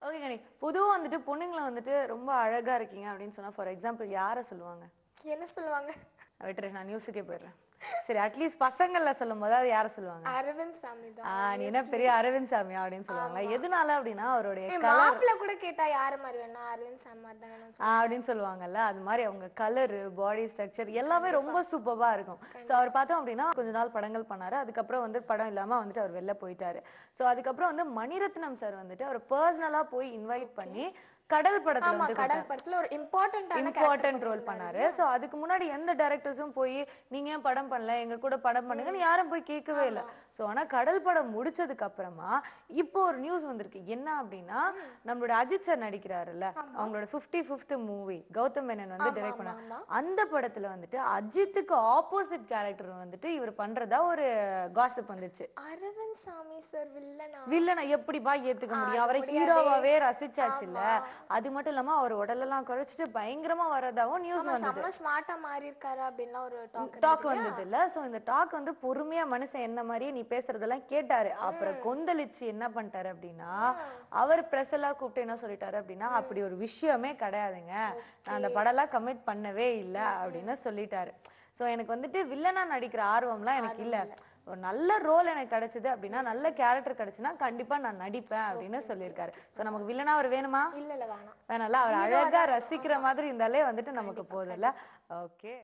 Okay கணி பொதுவா வந்துட்டு பொண்ணுங்களை வந்துட்டு ரொம்ப அழகா இருக்கீங்க அப்படின்னு சொன்னா ஃபார் எக்ஸாம்பிள் யாரை சொல்லுவாங்க என்ன சொல்லுவாங்க விட்டுரு நான் நியூஸுக்கே போயிடுறேன் சரி அட்லீஸ்ட் பசங்கள்ல சொல்லும் போது அது யாரை சொல்லுவாங்க அரவிந்த் சாமி தான் ஆஹ் நீ என்ன பெரிய அரவிந்த் சாமி அப்படின்னு சொல்லுவாங்க எதனால அப்படின்னா அவருடைய ஏய், கலர் மாப்பிள்ளை கூட கேட்டா யாரு மாதிரி வேணா அரவிந்த் சாமி மாதிரி தான் வேணும் அப்படின்னு சொல்லுவாங்கல்ல அது மாதிரி அவங்க கலரு பாடி ஸ்ட்ரக்சர் எல்லாமே ரொம்ப சூப்பரா இருக்கும் சோ அவர் பார்த்தோம் அப்படின்னா கொஞ்ச நாள் படங்கள் பண்ணாரு அதுக்கப்புறம் வந்து படம் இல்லாம வந்துட்டு அவர் வெளில போயிட்டாரு சோ அதுக்கப்புறம் வந்து மணிரத்னம் சார் வந்துட்டு அவர் பர்சனலா போய் இன்வைட் பண்ணி கடல் படத்துல ஆமா வந்து கடல் படத்துல ஒரு இம்பார்ட்டன்டான இம்பார்ட்டன்ட் ரோல் பண்ணாரு சோ அதுக்கு முன்னாடி எந்த டைரக்டர்ஸும் போய் நீங்க ஏன் படம் பண்ணல எங்க கூட படம் பண்ணுங்கன்னு யாரும் போய் கேட்கவே இல்ல சோ ஆனா கடல் படம் முடிச்சதுக்கு அப்புறமா இப்போ ஒரு நியூஸ் வந்திருக்கு என்ன அப்படின்னா நம்மளோட அஜித் சார் நடிக்கிறாருல்ல அவங்களோட 55th fifth movie Gautham Menon வந்து டைரக்ட் பண்ணாரு ஆமா. அந்த படத்துல வந்துட்டு அஜித்துக்கு ஆப்போசிட் கேரக்டர் வந்துட்டு இவர் பண்றதா ஒரு காசிப் வந்துச்சு அரவிந்த் சாமி சார் வில்லனா வில்லனை எப்படிப்பா ஏத்துக்க முடியும் அவரை ஹீரோவாவே ரசிச்சாச்சுல்ல அது மட்டும் இல்லாம அவர் உடலெல்லாம் குறைச்சிட்டு பயங்கரமா வரதாவும் நியூஸ் ஆமா வந்தது செம்ம ஸ்மார்ட்டா மாறி இருக்காரு அப்படின்லாம் ஒரு டாக் டாக் வந்தது இல்ல சோ இந்த டாக் வந்து பொறுமையா மனுஷன் என்ன மாதிரியே நீ பேசுறதெல்லாம் கேட்டாரு அப்புறம் கொந்தளிச்சு என்ன பண்ணிட்டாரு அப்படின்னா அவர் பிரஸ் எல்லாம் கூப்பிட்டு என்ன சொல்லிட்டாரு அப்படின்னா அப்படி ஒரு விஷயமே கிடையாதுங்க நான் அந்த படம் எல்லாம் கமிட் பண்ணவே இல்ல அப்படின்னு சொல்லிட்டாரு சோ எனக்கு வந்துட்டு வில்லனா நடிக்கிற ஆர்வம்லாம் எனக்கு இல்ல ஒரு நல்ல ரோல் எனக்கு கிடைச்சது அப்படின்னா நல்ல கேரக்டர் கிடைச்சுன்னா கண்டிப்பா நான் நடிப்பேன் அப்படின்னு சொல்லியிருக்காரு சோ நமக்கு வில்லனா அவர் வேணுமா இல்ல இல்ல வேணாம் வேணாம்ல அவர் அழகா ரசிக்கிற மாதிரி இருந்தாலே வந்துட்டு நமக்கு போதும்ல ஓகே